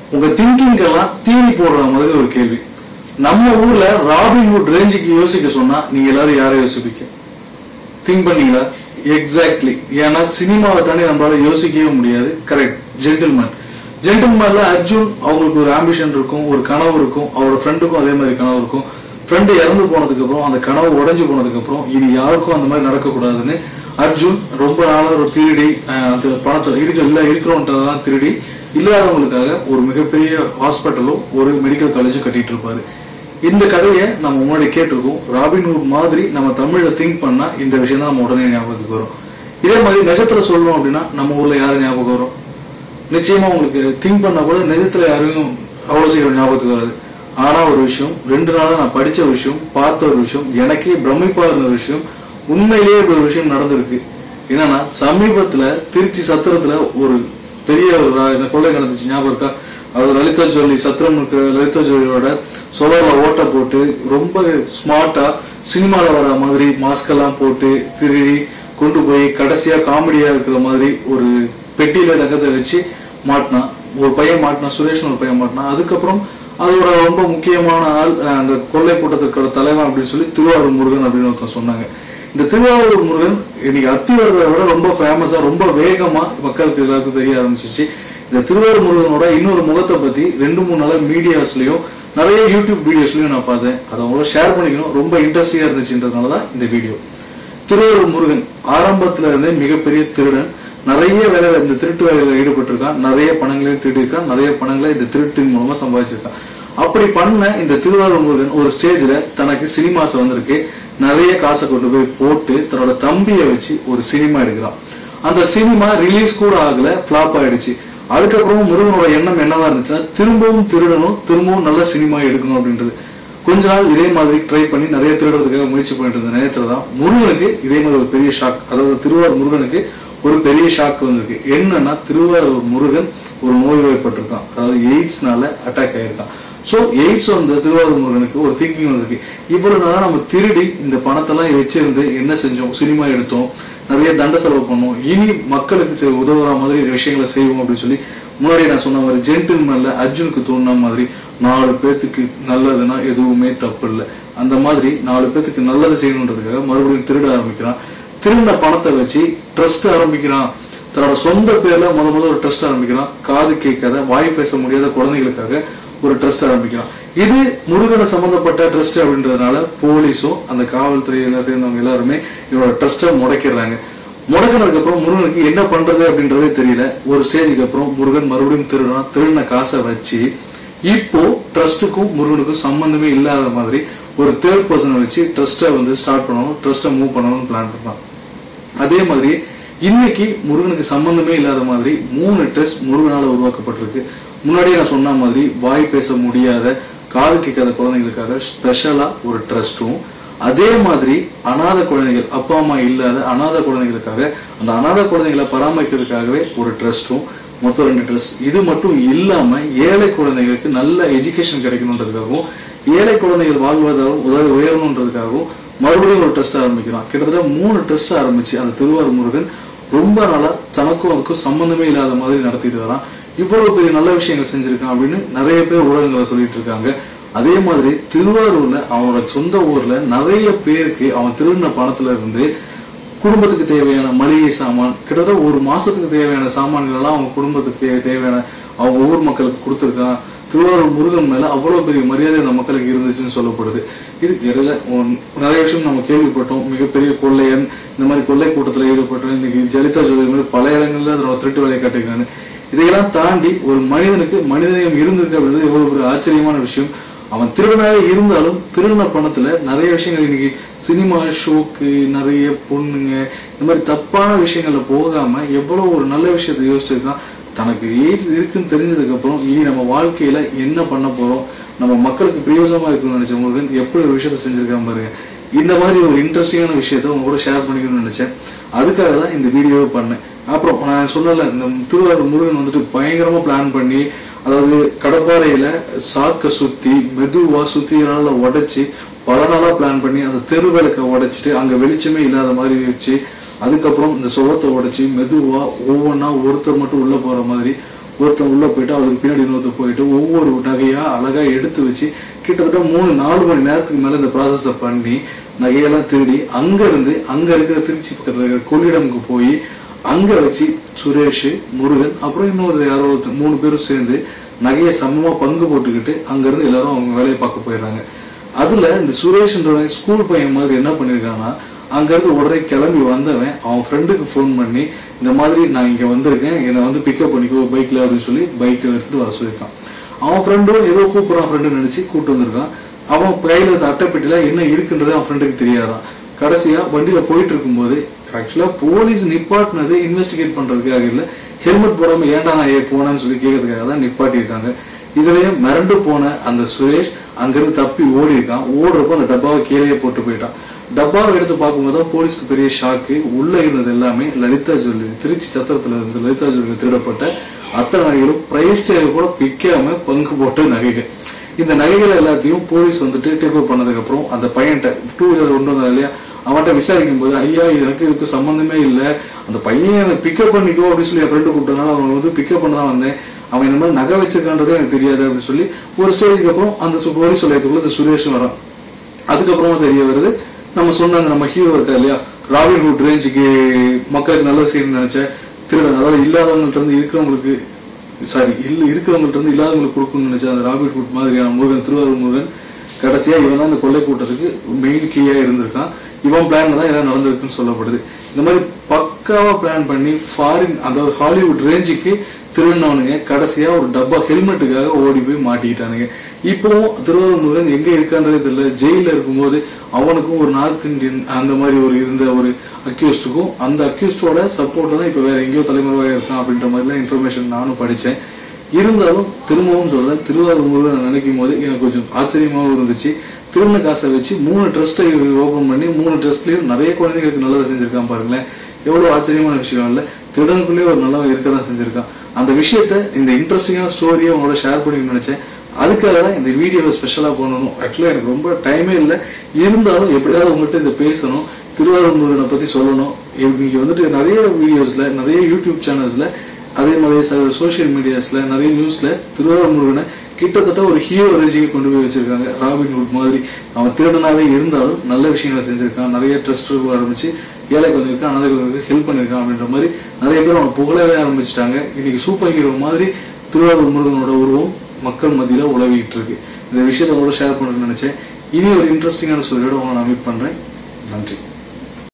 உங்க திங்கிங்கெல்லாம் தீனி போடுற மாதிரி ஒரு கேள்வி நம்ம ஊர்ல ராபின்வுட் ரேஞ்சுக்கு யோசிக்க சொன்னா நீங்க எல்லாரும் யாரை யோசிப்பீங்க திங்க் பண்ணீங்களா எக்ஸாக்ட்லி ஏன்னா சினிமாவை தாண்டி நம்மளால யோசிக்கவே முடியாது கரெக்ட் ஜென்டில்மேன் ஜென்டில்மேன்ல அர்ஜுன் அவங்களுக்கு ஒரு ஆம்பிஷன் இருக்கும் ஒரு கனவு இருக்கும் அவரோட ஃப்ரெண்டுக்கும் அதே மாதிரி கனவு இருக்கும் ஃப்ரெண்டு இறந்து போனதுக்கு அப்புறம் அந்த கனவு உடைஞ்சு போனதுக்கு அப்புறம் இனி யாருக்கும் அந்த மாதிரி நடக்கக்கூடாதுன்னு அர்ஜுன் ரொம்ப நாளா ஒரு திருடி அஹ், அந்த பணத்தை இருக்கு இல்ல இருக்கிறோன்றதெல்லாம் திருடி இல்லாதவங்களுக்காக ஒரு மிகப்பெரிய ஹாஸ்பிட்டலும் ஒரு மெடிக்கல் காலேஜும் கட்டிட்டு இருப்பாரு இந்த கதையை நம்ம முன்னாடி கேட்டிருக்கோம் ராபின்ஹுட் மாதிரி நம்ம தமிழ்ல திங்க் பண்ணா இந்த விஷயம் தான் நம்ம உடனே ஞாபகத்துக்கு வரும் இதே மாதிரி நிஜத்துல சொல்லணும் அப்படின்னா நம்ம ஊர்ல யாரு ஞாபகம் வரும் நிச்சயமா உங்களுக்கு திங்க் பண்ணா கூட நிஜத்துல யாரையும் அவ்வளவு சீக்கிரம் ஞாபகத்துக்கு வராது ஆனா ஒரு விஷயம் ரெண்டு நாளா நான் படிச்ச விஷயம் பார்த்த ஒரு விஷயம் எனக்கே பிரமிப்பா இருந்த விஷயம் உண்மையிலேயே இப்படி ஒரு விஷயம் நடந்திருக்கு என்னன்னா சமீபத்துல திருச்சி சத்திரத்துல ஒரு பெரிய ஒரு ரா- இந்த கொள்ளை நடந்துச்சு ஞாபகம் இருக்கா அது லலிதா ஜுவல்லி சத்திரம் இருக்கிற லலிதா ஜுவல்லியோட சுவர்ல ஓட்ட போட்டு ரொம்ப ஸ்மார்ட்டா சினிமால வர மாதிரி மாஸ்க் எல்லாம் போட்டு திருடி கொண்டு போய் கடைசியா காமெடியா இருக்கிற மாதிரி ஒரு பெட்டியில நகத்தை வச்சு மாட்டினான் ஒரு பையன் மாட்டினான் சுரேஷ்னு ஒரு பையன் மாட்டினான் அதுக்கப்புறம் அதோட ரொம்ப முக்கியமான ஆள் அஹ், அந்த கொள்ளை கூட்டத்துக்கோட தலைவன் அப்படின்னு சொல்லி திருவாரூர் முருகன் அப்படின்னு ஒருத்தன் சொன்னாங்க இந்த திருவாரூர் முருகன் இன்னைக்கு அத்திவரதை விட ரொம்ப ஃபேமஸா ரொம்ப வேகமா மக்களுக்கு எல்லாருக்கும் தெரிய ஆரம்பிச்சிச்சு இந்த திருவாரூர் முருகனோட இன்னொரு முகத்தை பத்தி ரெண்டு மூணு நாளா மீடியாஸ்லயும் நிறைய யூடியூப் வீடியோஸ்லயும் நான் பார்த்தேன் அதை உங்களோட ஷேர் பண்ணிக்கணும் ரொம்ப இன்ட்ரெஸ்டிங்கா இருந்துச்சுன்றதுனால தான் இந்த வீடியோ திருவாரூர் முருகன் ஆரம்பத்துல இருந்தே மிகப்பெரிய திருடன் நிறைய வேலையில இந்த திருட்டு வேலையில ஈடுபட்டிருக்கான் நிறைய பணங்களையும் திருடியிருக்கான் நிறைய பணங்களை இந்த திருட்டின் மூலமா சம்பாதிச்சிருக்கான் அப்படி பண்ண இந்த திருவாரூர் முருகன் ஒரு ஸ்டேஜ்ல தனக்கு சினிமாஸ் வந்திருக்கு நிறைய காசை கொண்டு போய் போட்டு தன்னோட தம்பியை வச்சு ஒரு சினிமா எடுக்கிறான் அந்த சினிமா ரிலீஸ் கூட ஆகல ஃபிளாப் ஆயிடுச்சு அதுக்கப்புறம் முருகனோட எண்ணம் என்னவா இருந்துச்சுன்னா திரும்பவும் திருடணும் திரும்பவும் நல்ல சினிமா எடுக்கணும் அப்படின்றது கொஞ்ச நாள் இதே மாதிரி ட்ரை பண்ணி நிறைய திருடுறதுக்காக முயற்சி பண்ணிட்டு இருந்த நேரத்துல தான் முருகனுக்கு இதே மாதிரி ஒரு பெரிய ஷாக் அதாவது திருவாரூர் முருகனுக்கு ஒரு பெரிய ஷாக் வந்திருக்கு என்னன்னா திருவாரூர் முருகன் ஒரு நோய்வாய்ப்பட்டிருக்கான் அதாவது எய்ட்ஸ்னால அட்டாக் ஆயிருக்கான் சோ எய்ட்ஸ் வந்து திருவாரூர் முருகனுக்கு ஒரு திங்கிங் வந்திருக்கு இவ்வளவு நாளா நம்ம திருடி இந்த பணத்தெல்லாம் வச்சிருந்து என்ன செஞ்சோம் சினிமா எடுத்தோம் நிறைய தண்ட செலவு பண்ணோம் இனி மக்களுக்கு செ- உதவுற மாதிரி விஷயங்களை செய்வோம் அப்படின்னு சொல்லி முன்னாடி நான் சொன்ன மாதிரி ஜென்டில்மேன்ல அர்ஜுனுக்கு தோணுன மாதிரி நாலு பேத்துக்கு நல்லதுன்னா எதுவுமே தப்பு இல்லை அந்த மாதிரி நாலு பேத்துக்கு நல்லது செய்யணுன்றதுக்காக மறுபடியும் திருட ஆரம்பிக்கிறான் திருடின பணத்தை வச்சு ட்ரஸ்ட் ஆரம்பிக்கிறான் தன்னோட சொந்த பேர்ல முத முத ஒரு ட்ரஸ்ட் ஆரம்பிக்கிறான் காது கேட்காத வாய் பேச முடியாத குழந்தைகளுக்காக ஒரு ட்ரஸ்ட் ஆரம்பிக்கிறான் இது முருகனை சம்பந்தப்பட்ட ட்ரஸ்ட் அப்படின்றதுனால போலீஸும் அந்த காவல்துறையில சேர்ந்தவங்க எல்லாருமே இவரோட ட்ரஸ்ட்டை முடக்கிடுறாங்க முடக்கினதுக்கு அப்புறம் முருகனுக்கு என்ன பண்றது அப்படின்றதே தெரியல ஒரு ஸ்டேஜுக்கு அப்புறம் முருகன் மறுபடியும் திருடுறான் திருடின காசை வச்சு இப்போ ட்ரஸ்ட்டுக்கும் முருகனுக்கும் சம்பந்தமே இல்லாத மாதிரி ஒரு தேர்ட் பர்சனை வச்சு ட்ரஸ்ட்டை வந்து ஸ்டார்ட் பண்ணணும் ட்ரஸ்ட்டை மூவ் பண்ணணும்னு பிளான் பண்ணான் அதே மாதிரி இன்னைக்கு முருகனுக்கு சம்பந்தமே இல்லாத மாதிரி மூணு ட்ரஸ்ட் முருகனால உருவாக்கப்பட்டிருக்கு முன்னாடியே நான் சொன்ன மாதிரி வாய் பேச முடியாத காது கேட்காத குழந்தைங்களுக்காக ஸ்பெஷலா ஒரு ட்ரஸ்டும் அதே மாதிரி அனாதை குழந்தைகள் அப்பா அம்மா இல்லாத அனாதை குழந்தைகளுக்காக அந்த அனாதை குழந்தைகளை பராமரிக்கிறதுக்காகவே ஒரு ட்ரஸ்டும் மொத்தம் ரெண்டு ட்ரஸ்ட் இது மட்டும் இல்லாம ஏழை குழந்தைகளுக்கு நல்ல எஜுகேஷன் கிடைக்கணுன்றதுக்காகவும் ஏழை குழந்தைகள் வாழ்வதாகவும் உதவி உயரணுன்றதுக்காகவும் மறுபடியும் ஒரு ட்ரஸ்ட் ஆரம்பிக்கிறான் கிட்டத்தட்ட மூணு ட்ரஸ்ட் ஆரம்பிச்சு அந்த திருவாரூர் முருகன் ரொம்ப நாளா தனக்கும் அதுக்கும் சம்பந்தமே இல்லாத மாதிரி நடத்திட்டு வரான் இவ்வளவு பெரிய நல்ல விஷயங்கள் செஞ்சிருக்கான் அப்படின்னு நிறைய பேர் ஊடகங்களை சொல்லிட்டு இருக்காங்க அதே மாதிரி திருவாரூர்ல அவனோட சொந்த ஊர்ல நிறைய பேருக்கு அவன் திருடின பணத்துல இருந்து குடும்பத்துக்கு தேவையான மளிகை சாமான் கிட்டத்தட்ட ஒரு மாசத்துக்கு தேவையான சாமான்கள் எல்லாம் அவங்க குடும்பத்துக்கு தே- தேவையான அவங்க ஊர் மக்களுக்கு கொடுத்துருக்கான் திருவாரூர் முருகன் மேல அவ்வளவு பெரிய மரியாதை அந்த மக்களுக்கு இருந்துச்சுன்னு சொல்லப்படுது இதுக்கு இடையில ஒன்- நிறைய விஷயம் நம்ம கேள்விப்பட்டோம் மிகப்பெரிய கொள்ளையன் இந்த மாதிரி கொள்ளை கூட்டத்துல ஈடுபட்டு இன்னைக்கு ஜலிதா ஜோதி மாதிரி பல இடங்கள்ல அதோட திருட்டு வேலையை காட்டிருக்காங்க இதையெல்லாம் தாண்டி ஒரு மனிதனுக்கு மனிதநேயம் இருந்திருக்கு அப்படின்றது எவ்வளவு ஒரு ஆச்சரியமான விஷயம் அவன் திருடனாவே இருந்தாலும் திருடின பணத்துல நிறைய விஷயங்கள் இன்னைக்கு சினிமா ஷோக்கு நிறைய பொண்ணுங்க இந்த மாதிரி தப்பான விஷயங்கள்ல போகாம எவ்வளவு ஒரு நல்ல விஷயத்தை யோசிச்சிருக்கான் தனக்கு எய்ட்ஸ் இருக்குன்னு தெரிஞ்சதுக்கு அப்புறம் இனி நம்ம வாழ்க்கையில என்ன பண்ண போறோம் நம்ம மக்களுக்கு பிரயோஜனமா இருக்குன்னு நினைச்ச முருகன் எப்படி ஒரு விஷயத்த செஞ்சிருக்கான் பாருங்க இந்த மாதிரி ஒரு இன்ட்ரெஸ்டிங்கான விஷயத்த உங்க கூட ஷேர் பண்ணிக்கணும்னு நினைச்சேன் அதுக்காக தான் இந்த வீடியோவை பண்ணேன் அப்புறம் நான் சொன்னல இந்த திருவாரூர் முருகன் வந்துட்டு பயங்கரமா பிளான் பண்ணி அதாவது கடப்பாறையில சாக்க சுத்தி மெதுவா சுத்தியனால உடைச்சு பல நாளா பிளான் பண்ணி அந்த தெரு விளக்க உடைச்சிட்டு அங்க வெளிச்சமே இல்லாத மாதிரி வச்சு அதுக்கப்புறம் இந்த சுவத்தை உடைச்சு மெதுவா ஒவ்வொன்றா ஒருத்தர் மட்டும் உள்ள போற மாதிரி ஒருத்தன் உள்ள போயிட்டு அதுக்கு பின்னாடி இன்னொருத்தர் போயிட்டு ஒவ்வொரு நகையா அழகா எடுத்து வச்சு கிட்டத்தட்ட மூணு நாலு மணி நேரத்துக்கு மேல இந்த ப்ராசஸ பண்ணி நகையெல்லாம் திருடி அங்க இருந்து அங்க இருக்கிற திருச்சி பக்கத்துல இருக்கிற கொள்ளிடமுக்கு போய் அங்க வச்சு சுரேஷ் முருகன் அப்புறம் இன்னொரு யாரோ ஒருத்தர் மூணு பேரும் சேர்ந்து நகையை சமமா பங்கு போட்டுக்கிட்டு அங்க இருந்து எல்லாரும் அவங்க வேலையை பார்க்க போயிடுறாங்க அதுல இந்த சுரேஷ்ன்றவன் ஸ்கூல் பையன் மாதிரி என்ன பண்ணிருக்கான்னா அங்க இருந்து உடனே கிளம்பி வந்தவன் அவன் ஃப்ரெண்டுக்கு ஃபோன் பண்ணி இந்த மாதிரி நான் இங்க வந்திருக்கேன் என்னை வந்து பிக்கப் பண்ணிக்கோ பைக்ல அப்படின்னு சொல்லி பைக்ல எடுத்துட்டு வர சொல்லியிருக்கான் அவன் ஃப்ரெண்டும் ஏதோ கூப்பிடுறான் ஃப்ரெண்டு நினைச்சு கூப்பிட்டு வந்திருக்கான் அவன் கையில இருந்த அட்டைப்பெட்டில என்ன இருக்குன்றது அவன் ஃப்ரெண்டுக்கு தெரியாதான் கடைசியா வண்டியில போயிட்டு இருக்கும்போது ஆக்சுவலா போலீஸ் நிப்பாட்டினது இன்வெஸ்டிகேட் பண்றதுக்காக இல்ல ஹெல்மெட் போடாம ஏன்டா நான் ஏன் போனேன்னு சொல்லி கேட்கறதுக்காக தான் நிப்பாட்டி இருக்காங்க இதுலயும் மிரண்டு போன அந்த சுரேஷ் அங்கிருந்து தப்பி ஓடி இருக்கான் ஓடுறப்போ அந்த டப்பாவை கீழே போட்டு போயிட்டான் டப்பாவை எடுத்து பார்க்கும்போது தான் போலீஸ்க்கு பெரிய ஷாக்கு உள்ள இருந்தது எல்லாமே லலிதா ஜுவல்லரி திருச்சி சத்திரத்துல இருந்து லலிதா ஜுவல்லரி திருடப்பட்ட அத்தனை நகைகளும் பிரைஸ் டேக் கூட பிக்காம பங்கு போட்ட நகைகள் இந்த நகைகள் எல்லாத்தையும் போலீஸ் வந்துட்டு டேக் ஓவர் பண்ணதுக்கு அப்புறம் அந்த பையன்கிட்ட டூ வீலர் கொண்டு வந்தா இல்லையா அவன்கிட்ட விசாரிக்கும் போது ஐயா எனக்கு இதுக்கு சம்பந்தமே இல்லை அந்த பையன் என்னை பிக்கப் பண்ணிக்கோ அப்படின்னு சொல்லி என் ஃப்ரெண்டு கூப்பிட்டனால அவனை வந்து பிக்கப் பண்ண தான் வந்தேன் அவன் இந்த மாதிரி நகை வச்சிருக்கான்றதே எனக்கு தெரியாது அப்படின்னு சொல்லி ஒரு ஸ்டேஜுக்கு அப்புறம் அந்த சு- போலீஸ் நிலையத்துக்குள்ள இந்த சுரேஷும் வரான் அதுக்கப்புறமா தெரிய வருது நம்ம சொன்ன அந்த நம்ம ஹீரோ இருக்கா இல்லையா ராபின் ஹுட் ரேஞ்சுக்கு மக்களுக்கு நல்லது செய்யணும்னு நினைச்ச திருடன் அதாவது இல்லாதவங்கள்ட்ட இருந்து இருக்கிறவங்களுக்கு சாரி இல்ல இருக்கிறவங்கள்ட்ட இருந்து இல்லாதவங்களுக்கு கொடுக்கணும்னு நினைச்ச அந்த ராபின் ஹுட் மாதிரியான முருகன் திருவாரூர் முருகன் கடைசியா இவன் தான் இந்த கொள்ளை கூட்டத்துக்கு மெயின் கீயா இருந்திருக்கான் இவன் பிளான் தான் எல்லாம் நடந்திருக்குன்னு சொல்லப்படுது இந்த மாதிரி பக்காவா பிளான் பண்ணி ஃபாரின் அதாவது ஹாலிவுட் ரேஞ்சுக்கு திருவண்ணவனுங்க கடைசியா ஒரு டப்பா ஹெல்மெட்டுக்காக ஓடி போய் மாட்டிக்கிட்டானுங்க இப்போவும் திருவாரூர் முருகன் எங்க இருக்கான்றதே தெரியல ஜெயில இருக்கும்போது அவனுக்கும் ஒரு நார்த் இந்தியன் அந்த மாதிரி ஒரு இருந்த ஒரு அக்யூஸ்டுக்கும் அந்த அக்யூஸ்டோட சப்போர்ட் தான் இப்ப வேற எங்கேயோ தலைமுறையாக இருக்கான் அப்படின்ற மாதிரிலாம் இன்ஃபர்மேஷன் நானும் படிச்சேன் இருந்தாலும் திரும்பவும் சொல்றேன் திருவாரூர் முருகன் நினைக்கும் போது எனக்கு கொஞ்சம் ஆச்சரியமாகவும் இருந்துச்சு திருமண காசை வச்சு மூணு ட்ரஸ்ட்டை ஓபன் பண்ணி மூணு ட்ரஸ்ட்லயும் நிறைய குழந்தைங்களுக்கு நல்லதை செஞ்சிருக்கான் பாருங்களேன் எவ்வளவு ஆச்சரியமான விஷயம் இல்ல திருடனுக்குள்ளேயே ஒரு நல்லவன் இருக்க தான் செஞ்சிருக்கான் அந்த விஷயத்த இந்த இன்ட்ரெஸ்டிங்கான ஸ்டோரியை உங்களோட ஷேர் பண்ணி நினைச்சேன் அதுக்காக தான் இந்த வீடியோவை ஸ்பெஷலா பண்ணணும் ஆக்சுவலா எனக்கு ரொம்ப டைமே இல்லை இருந்தாலும் எப்படியாவது உங்கள்கிட்ட இந்த பேசணும் திருவாரூர் முருகனை பத்தி சொல்லணும் நீங்க வந்துட்டு நிறைய வீடியோஸ்ல நிறைய யூடியூப் சேனல்ஸ்ல அதே மாதிரி சோஷியல் மீடியாஸ்ல நிறைய நியூஸ்ல திருவாரூர் முருகனை கிட்டத்தட்ட ஒரு ஹீரோ ரேஞ்சுக்கு கொண்டு போய் வச்சிருக்காங்க ராபின் ஹுட் மாதிரி அவன் திருடனாவே இருந்தாலும் நல்ல விஷயங்களை செஞ்சிருக்கான் நிறைய ட்ரஸ்ட் ஆரம்பிச்சு ஏழை கொஞ்சம் அனாதை கொஞ்சம் ஹெல்ப் பண்ணிருக்கான் அப்படின்ற மாதிரி நிறைய பேர் அவனை புகழவே ஆரம்பிச்சிட்டாங்க இன்னைக்கு சூப்பர் ஹீரோ மாதிரி திருவாரூர் முருகனோட உருவம் மக்கள் மத்தியில உலவிட்டு இருக்கு இந்த விஷயத்த கூட ஷேர் பண்ணணும்னு நினைச்சேன் இனி ஒரு இன்ட்ரெஸ்டிங்கான ஸ்டோரியோட உங்களை நான் மீட் பண்றேன் நன்றி